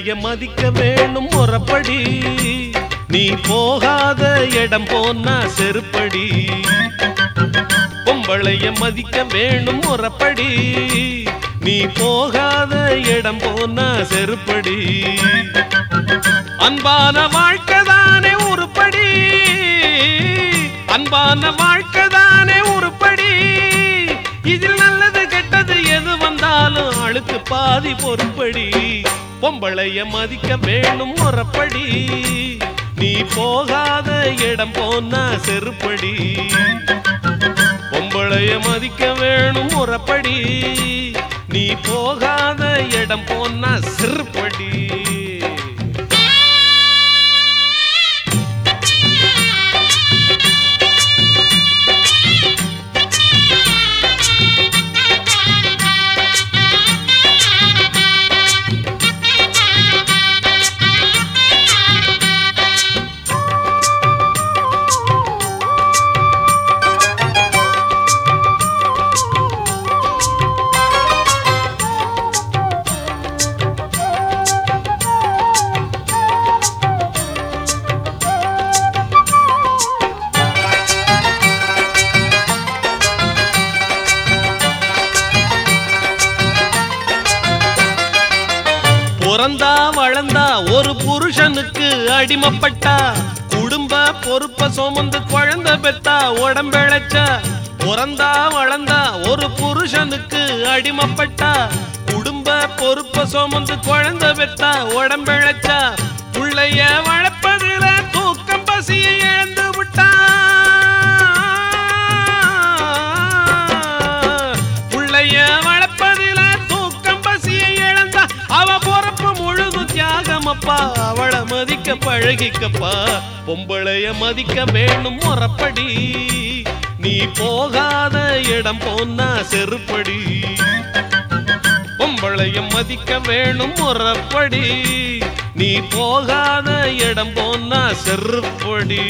பொம்பளைய மதிக்க வேணும் முறப்படி நீ போகாத இடம் போனா செருப்படி பொம்பளைய மதிக்க வேணும் முறப்படி நீ போகாத இடம் போனா செருப்படி அன்பான வாழ்க்கை தானே உருப்படி அன்பான வாழ்க்கை தானே உருப்படி இதில் நல்லது கெட்டது எது வந்தாலும் அழுக்கு பாதி பொறுப்படி பொம்பளைய மதிக்க வேணும் முறப்படி நீ போகாத இடம் போனா செருப்படி பொம்பளைய மதிக்க வேணும் முறப்படி நீ போகாத இடம் போனா செருப்படி பிறந்தா வளர்ந்தா ஒரு புருஷனுக்கு அடிமைப்பட்டா குடும்ப பொறுப்ப சுமந்து குழந்தை பெத்தா உடம்பிழைச்சா பிறந்தா வளர்ந்தா ஒரு புருஷனுக்கு அடிமைப்பட்டா குடும்ப பொறுப்ப சுமந்து குழந்தை பெத்தா உடம்பிழைச்சா புள்ளைய வளர்ப்பதில தூக்கம் பசியை இழந்து விட்டா புள்ளைய வளர்ப்பதில தூக்கம் பசியை இழந்தா அவ பொறப்பு முழுதும் தியாகமப்பா அவளை மதிக்க பழகிக்கப்பா பொம்பளைய மதிக்க வேணும் முறப்படி நீ போகாத இடம் போனா செருப்படி பொம்பளைய மதிக்க வேணும் முறப்படி நீ போகாத இடம் போனா செருப்படி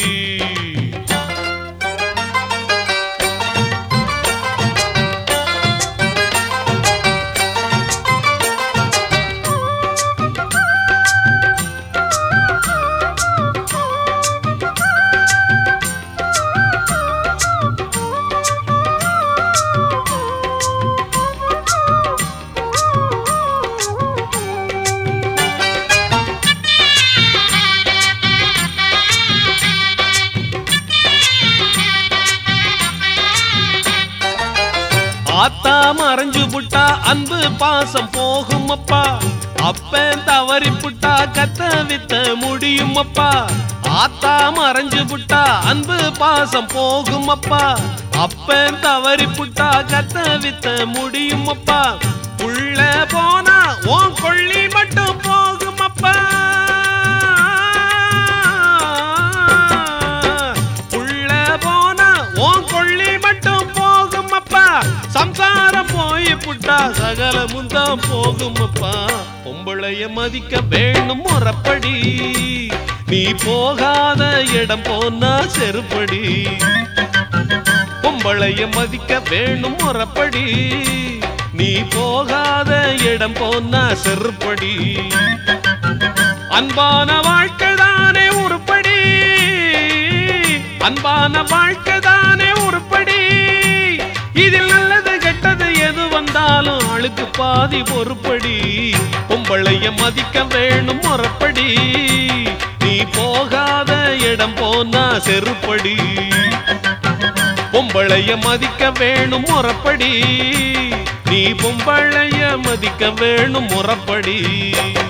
ஆத்தா மறைஞ்சு புட்டா அன்பு பாசம் போகும் அப்பா அப்பன் தவறி புட்டா கத்த வித்த முடியும் அப்பா ஆத்தா மறைஞ்சு புட்டா அன்பு பாசம் போகும் அப்பா அப்பன் தவறி புட்டா கத்த வித்த முடியும் அப்பா உள்ள போனா உன் கொள்ளி மட்டும் போகும் அப்பா உள்ள போனா உன் கொள்ளி மட்டும் போகும் அப்பா சம்சாரம் போய் புட்டா சகலமும் தான் போகும் அப்பா பொம்பளைய மதிக்க வேணும் முறப்படி நீ போகாத இடம் போனா செருப்படி பொம்பளைய மதிக்க வேணும் முறப்படி நீ போகாத இடம் போனா செருப்படி அன்பான வாழ்க்கை தானே உருப்படி அன்பான வாழ்க்கை தானே உருப்படி இதில் நல்லது கெட்டது எது வந்தாலும் அழுக்கு பாதி பொறுப்படி பொம்பளைய மதிக்க வேணும் முறப்படி நீ போகாத இடம் போனா செருப்படி பொம்பளைய மதிக்க வேணும் முறப்படி நீ பொம்பளைய மதிக்க வேணும் முறப்படி